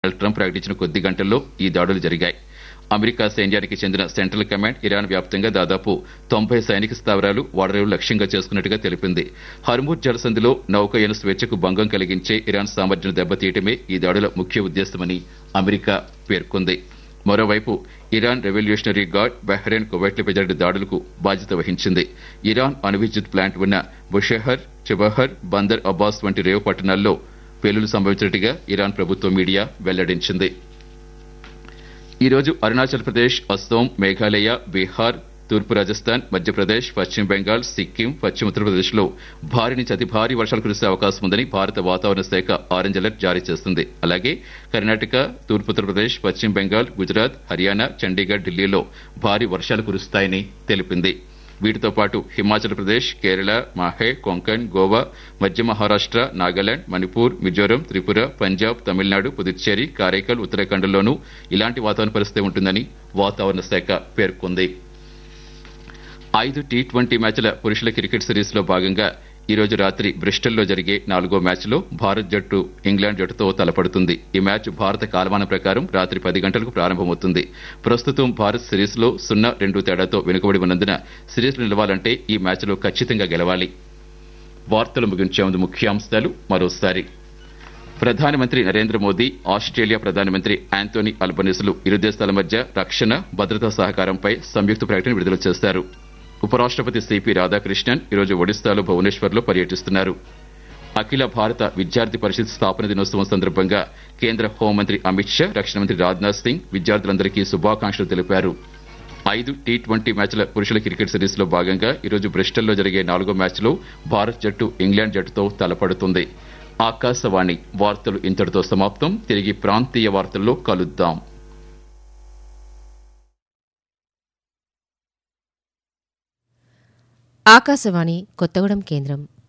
Donald Trump ప్రకటించిన కొద్ది గంటల్లో ఈ దాడులు జరిగాయి అమెరికా సైన్యానికి చెందిన సెంట్రల్ కమాండ్ ఇరాన్ వ్యాప్తంగా దాదాపు తొంభై సైనిక స్థావరాలు ఓడరేవులు లక్ష్యంగా చేసుకున్నట్టుగా తెలిపింది హర్మూర్ జలసంధిలో నౌకాయన స్వేచ్ఛకు భంగం కలిగించే ఇరాన్ సామర్థ్యం దెబ్బతీయటమే ఈ దాడుల ముఖ్య ఉద్దేశమని అమెరికా పేర్కొంది మరోవైపు ఇరాన్ రెవల్యూషనరీ గార్డ్ బహ్రెయిన్ కువైట్లపై జరిగిన దాడులకు బాధ్యత వహించింది ఇరాన్ అణు విద్యుత్ ప్లాంట్ ఉన్న బుషెహర్ చిబహర్ బందర్ అబ్బాస్ వంటి రేవు పట్టణాల్లో పేలులు సంభవించినట్టుగా ఇరాన్ ప్రభుత్వ మీడియా వెల్లడించింది ఈ రోజు అరుణాచల్ ప్రదేశ్ అస్సోం మేఘాలయ బీహార్ తూర్పు రాజస్థాన్ మధ్యప్రదేశ్ పశ్చిమ బెంగాల్ సిక్కిం పశ్చిమ ఉత్తరప్రదేశ్ లో భారీ నుంచి అతి భారీ వర్షాలు కురిసే అవకాశం ఉందని భారత వాతావరణ శాఖ ఆరెంజ్ అలర్ట్ జారీ చేస్తుంది అలాగే కర్ణాటక తూర్పు ఉత్తరప్రదేశ్ పశ్చిమ బెంగాల్ గుజరాత్ హర్యానా చండీగఢ్ ఢిల్లీలో భారీ వర్షాలు కురుస్తాయని తెలిపింది వీటితో పాటు హిమాచల్ ప్రదేశ్ కేరళ మాహే కొంకణ్ గోవా మధ్య మహారాష్ట్ర నాగాలాండ్ మణిపూర్ మిజోరం త్రిపుర పంజాబ్ తమిళనాడు పుదుచ్చేరి కారైకల్ ఉత్తరాఖండ్లోనూ ఇలాంటి వాతావరణ పరిస్థితి ఉంటుందని వాతావరణ శాఖ పేర్కొంది ఐదు టీ ట్వంటీ మ్యాచ్ల పురుషుల క్రికెట్ సిరీస్ లో భాగంగా ఈ రోజు రాత్రి బ్రిస్టల్లో జరిగే నాలుగో మ్యాచ్లో భారత్ జట్టు ఇంగ్లాండ్ జట్టుతో తలపడుతుంది ఈ మ్యాచ్ భారత కాలమానం ప్రకారం రాత్రి పది గంటలకు ప్రారంభమవుతుంది ప్రస్తుతం భారత్ సిరీస్లో సున్నా రెండు తేడాతో వెనుకబడి ఉన్నందున సిరీస్ నిలవాలంటే ఈ మ్యాచ్లో ఖచ్చితంగా గెలవాలి వార్తలు ముగించే ముందు ముఖ్యాంశాలు మరోసారి ప్రధానమంత్రి నరేంద్ర మోదీ ఆస్ట్రేలియా ప్రధానమంత్రి ఆంటోనీ అల్బనీసులు ఇరు దేశాల మధ్య రక్షణ భద్రతా సహకారంపై సంయుక్త ప్రకటన విడుదల చేశారు ఉపరాష్ట్రపతి సిపి రాధాకృష్ణన్ ఈరోజు ఒడిశాలో భువనేశ్వర్లో పర్యటిస్తున్నారు అఖిల భారత విద్యార్థి పరిషత్ స్థాపన దినోత్సవం సందర్భంగా కేంద్ర హోంమంత్రి అమిత్ షా రక్షణ మంత్రి రాజ్నాథ్ సింగ్ విద్యార్థులందరికీ శుభాకాంక్షలు తెలిపారు ఐదు టీ ట్వంటీ మ్యాచ్ల పురుషుల క్రికెట్ సిరీస్ లో భాగంగా ఈరోజు బ్రిస్టల్లో జరిగే నాలుగో మ్యాచ్లో భారత్ జట్టు ఇంగ్లాండ్ జట్టుతో తలపడుతుంది ఆకాశవాణి వార్తలు ఇంతటితో సమాప్తం తిరిగి ప్రాంతీయ వార్తల్లో కలుద్దాం ఆకాశవాణి కొత్తగూడెం కేంద్రం